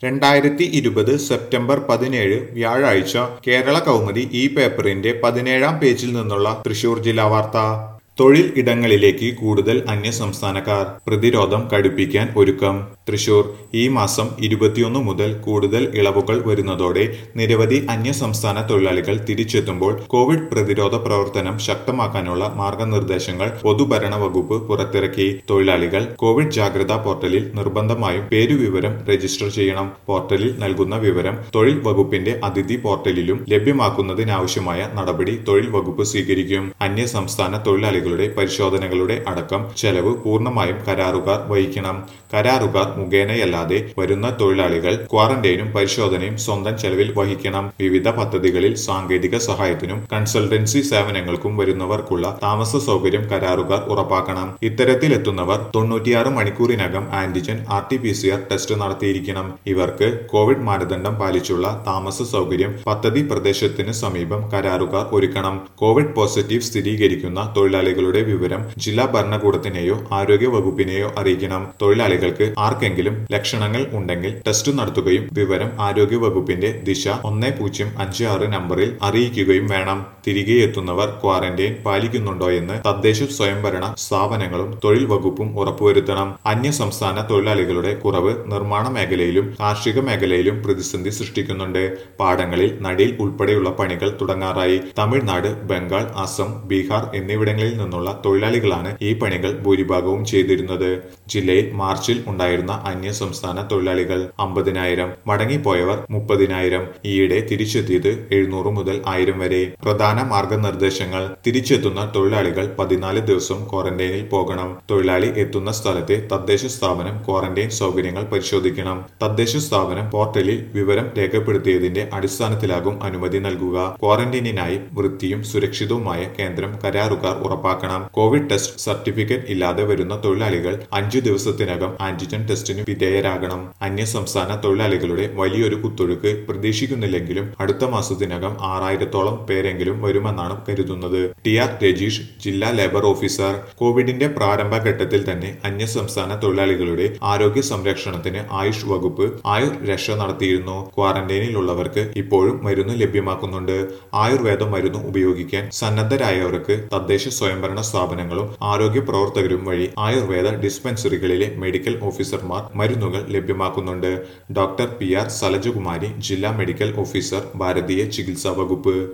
രണ്ടായിരത്തി ഇരുപത് സെപ്റ്റംബർ പതിനേഴ് വ്യാഴാഴ്ച കേരള കൗമുദി ഈ പേപ്പറിന്റെ പതിനേഴാം പേജിൽ നിന്നുള്ള തൃശൂർ ജില്ലാ വാർത്ത തൊഴിൽ ഇടങ്ങളിലേക്ക് കൂടുതൽ അന്യസംസ്ഥാനക്കാർ പ്രതിരോധം കടുപ്പിക്കാൻ ഒരുക്കം തൃശൂർ ഈ മാസം ഇരുപത്തിയൊന്ന് മുതൽ കൂടുതൽ ഇളവുകൾ വരുന്നതോടെ നിരവധി അന്യസംസ്ഥാന തൊഴിലാളികൾ തിരിച്ചെത്തുമ്പോൾ കോവിഡ് പ്രതിരോധ പ്രവർത്തനം ശക്തമാക്കാനുള്ള മാർഗനിർദ്ദേശങ്ങൾ പൊതുഭരണ വകുപ്പ് പുറത്തിറക്കി തൊഴിലാളികൾ കോവിഡ് ജാഗ്രതാ പോർട്ടലിൽ നിർബന്ധമായും പേരുവിവരം രജിസ്റ്റർ ചെയ്യണം പോർട്ടലിൽ നൽകുന്ന വിവരം തൊഴിൽ വകുപ്പിന്റെ അതിഥി പോർട്ടലിലും ലഭ്യമാക്കുന്നതിനാവശ്യമായ നടപടി തൊഴിൽ വകുപ്പ് സ്വീകരിക്കും അന്യസംസ്ഥാന തൊഴിലാളികളുടെ പരിശോധനകളുടെ അടക്കം ചെലവ് പൂർണ്ണമായും കരാറുകാർ വഹിക്കണം കരാറുകാർ മുഖേനയല്ലാതെ വരുന്ന തൊഴിലാളികൾ ക്വാറന്റൈനും പരിശോധനയും സ്വന്തം ചെലവിൽ വഹിക്കണം വിവിധ പദ്ധതികളിൽ സാങ്കേതിക സഹായത്തിനും കൺസൾട്ടൻസി സേവനങ്ങൾക്കും വരുന്നവർക്കുള്ള താമസ സൗകര്യം കരാറുകാർ ഉറപ്പാക്കണം ഇത്തരത്തിലെത്തുന്നവർ തൊണ്ണൂറ്റിയാറ് മണിക്കൂറിനകം antigen R T P C R test നടത്തിയിരിക്കണം ഇവർക്ക് കോവിഡ് മാനദണ്ഡം പാലിച്ചുള്ള താമസ സൗകര്യം പദ്ധതി പ്രദേശത്തിന് സമീപം കരാറുകാർ ഒരുക്കണം കോവിഡ് പോസിറ്റീവ് സ്ഥിരീകരിക്കുന്ന തൊഴിലാളികളുടെ വിവരം ജില്ലാ ഭരണകൂടത്തിനെയോ ആരോഗ്യ വകുപ്പിനെയോ അറിയിക്കണം തൊഴിലാളികൾക്ക് ആർക്കെങ്കിലും ലക്ഷണങ്ങൾ ഉണ്ടെങ്കിൽ ടെസ്റ്റ് നടത്തുകയും വിവരം ആരോഗ്യ വകുപ്പിന്റെ ദിശ ഒന്ന് പൂജ്യം അഞ്ച് ആറ് നമ്പറിൽ അറിയിക്കുകയും വേണം തിരികെ എത്തുന്നവർ ക്വാറന്റൈൻ പാലിക്കുന്നുണ്ടോയെന്ന് തദ്ദേശ സ്വയംഭരണ സ്ഥാപനങ്ങളും തൊഴിൽ വകുപ്പും ഉറപ്പുവരുത്തണം അന്യ സംസ്ഥാന തൊഴിലാളികളുടെ കുറവ് നിർമ്മാണ മേഖലയിലും കാർഷിക മേഖലയിലും പ്രതിസന്ധി സൃഷ്ടിക്കുന്നുണ്ട് പാടങ്ങളിൽ നടീൽ ഉൾപ്പെടെയുള്ള പണികൾ തുടങ്ങാറായി തമിഴ്നാട് ബംഗാൾ അസം ബീഹാർ എന്നിവിടങ്ങളിൽ നിന്നുള്ള തൊഴിലാളികളാണ് ഈ പണികൾ ഭൂരിഭാഗവും ചെയ്തിരുന്നത് ജില്ലയിൽ മാർച്ചിൽ ഉണ്ടായിരുന്ന അന്യ സംസ്ഥാന തൊഴിലാളികൾ അമ്പതിനായിരം മടങ്ങിപ്പോയവർ മുപ്പതിനായിരം ഈയിടെ തിരിച്ചെത്തിയത് എഴുന്നൂറ് മുതൽ ആയിരം വരെ പ്രധാന മാർഗനിർദ്ദേശങ്ങൾ തിരിച്ചെത്തുന്ന തൊഴിലാളികൾ പതിനാല് ദിവസം ക്വാറന്റൈനിൽ പോകണം തൊഴിലാളി എത്തുന്ന സ്ഥലത്തെ തദ്ദേശ സ്ഥാപനം ക്വാറന്റൈൻ സൗകര്യങ്ങൾ പരിശോധിക്കണം തദ്ദേശ സ്ഥാപനം പോർട്ടലിൽ വിവരം രേഖപ്പെടുത്തിയതിന്റെ അടിസ്ഥാനത്തിലാകും അനുമതി നൽകുക ക്വാറന്റൈനിനായി വൃത്തിയും സുരക്ഷിതവുമായ കേന്ദ്രം കരാറുകാർ ഉറപ്പാക്കണം കോവിഡ് ടെസ്റ്റ് സർട്ടിഫിക്കറ്റ് ഇല്ലാതെ വരുന്ന തൊഴിലാളികൾ അഞ്ചു ദിവസത്തിനകം ആന്റിജൻ ടെസ്റ്റിന് വിധേയരാകണം അന്യ സംസ്ഥാന തൊഴിലാളികളുടെ വലിയൊരു കുത്തൊഴുക്ക് പ്രതീക്ഷിക്കുന്നില്ലെങ്കിലും അടുത്ത മാസത്തിനകം ആറായിരത്തോളം പേരെങ്കിലും വരുമെന്നാണ് കരുതുന്നത് ടി ആർ രജീഷ് ജില്ലാ ലേബർ ഓഫീസർ കോവിഡിന്റെ പ്രാരംഭഘട്ടത്തിൽ തന്നെ അന്യ സംസ്ഥാന തൊഴിലാളികളുടെ ആരോഗ്യ സംരക്ഷണത്തിന് ആയുഷ് വകുപ്പ് ആയുർ രക്ഷ നടത്തിയിരുന്നു ക്വാറന്റൈനിലുള്ളവർക്ക് ഇപ്പോഴും മരുന്ന് ലഭ്യമാക്കുന്നുണ്ട് ആയുർവേദ മരുന്ന് ഉപയോഗിക്കാൻ സന്നദ്ധരായവർക്ക് തദ്ദേശ സ്വയംഭരണ സ്ഥാപനങ്ങളും ആരോഗ്യ പ്രവർത്തകരും വഴി ആയുർവേദ ഡിസ്പെൻസറികളിലെ മെഡിക്കൽ ഓഫീസർമാർ മരുന്നുകൾ ലഭ്യമാക്കുന്നുണ്ട് ഡോക്ടർ പി ആർ സലജകുമാരി ജില്ലാ മെഡിക്കൽ ഓഫീസർ ഭാരതീയ ചികിത്സാ വകുപ്പ്